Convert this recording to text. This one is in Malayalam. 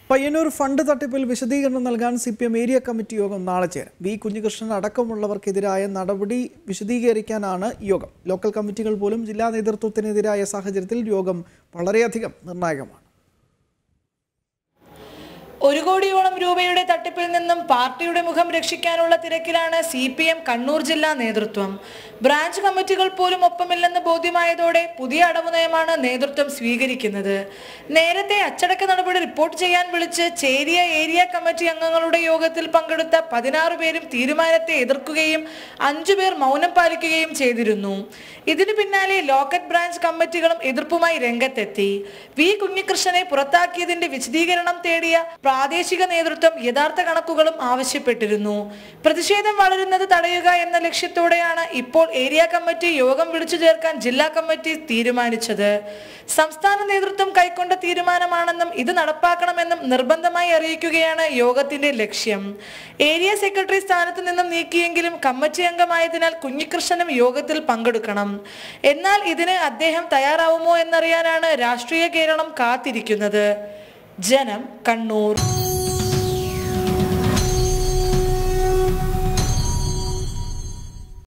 പയ്യന്നൂർ ഫണ്ട് തട്ടിപ്പിൽ വിശദീകരണം നൽകാൻ C P M area committee യോഗം നാളെ ചേരും വി കുഞ്ഞികൃഷ്ണൻ അടക്കമുള്ളവർക്കെതിരായ നടപടി വിശദീകരിക്കാനാണ് യോഗം ലോക്കൽ കമ്മിറ്റികൾ പോലും ജില്ലാ നേതൃത്വത്തിനെതിരായ സാഹചര്യത്തിൽ യോഗം വളരെയധികം നിർണായകമാണ് ഒരു കോടിയോളം രൂപയുടെ തട്ടിപ്പിൽ നിന്നും പാർട്ടിയുടെ മുഖം രക്ഷിക്കാനുള്ള തിരക്കിലാണ് സി പി എം കണ്ണൂർ ജില്ലാ നേതൃത്വം ബ്രാഞ്ച് കമ്മിറ്റികൾ പോലും ഒപ്പമില്ലെന്ന് ബോധ്യമായതോടെ പുതിയ അടവ് നയമാണ് നേതൃത്വം സ്വീകരിക്കുന്നത് നേരത്തെ അച്ചടക്ക നടപടി റിപ്പോർട്ട് ചെയ്യാൻ വിളിച്ച് ചേരിയ ഏരിയ കമ്മിറ്റി അംഗങ്ങളുടെ യോഗത്തിൽ പങ്കെടുത്ത പതിനാറ് പേരും തീരുമാനത്തെ എതിർക്കുകയും അഞ്ചു പേർ മൗനം പാലിക്കുകയും ചെയ്തിരുന്നു ഇതിനു പിന്നാലെ ലോക്കറ്റ് ബ്രാഞ്ച് കമ്മിറ്റികളും എതിർപ്പുമായി രംഗത്തെത്തി വി കുഞ്ഞികൃഷ്ണനെ പുറത്താക്കിയതിന്റെ വിശദീകരണം തേടിയ പ്രാദേശിക നേതൃത്വം യഥാർത്ഥ കണക്കുകളും ആവശ്യപ്പെട്ടിരുന്നു പ്രതിഷേധം വളരുന്നത് തടയുക എന്ന ലക്ഷ്യത്തോടെയാണ് ഇപ്പോൾ ഏരിയ കമ്മിറ്റി യോഗം വിളിച്ചു ചേർക്കാൻ ജില്ലാ കമ്മിറ്റി തീരുമാനിച്ചത് സംസ്ഥാന നേതൃത്വം കൈക്കൊണ്ട തീരുമാനമാണെന്നും ഇത് നടപ്പാക്കണമെന്നും നിർബന്ധമായി അറിയിക്കുകയാണ് യോഗത്തിന്റെ ലക്ഷ്യം ഏരിയ സെക്രട്ടറി സ്ഥാനത്ത് നിന്നും നീക്കിയെങ്കിലും കമ്മിറ്റി അംഗമായതിനാൽ കുഞ്ഞികൃഷ്ണനും യോഗത്തിൽ പങ്കെടുക്കണം എന്നാൽ ഇതിന് അദ്ദേഹം തയ്യാറാവുമോ എന്നറിയാനാണ് രാഷ്ട്രീയ കേരളം കാത്തിരിക്കുന്നത് ജനം കണ്ണൂർ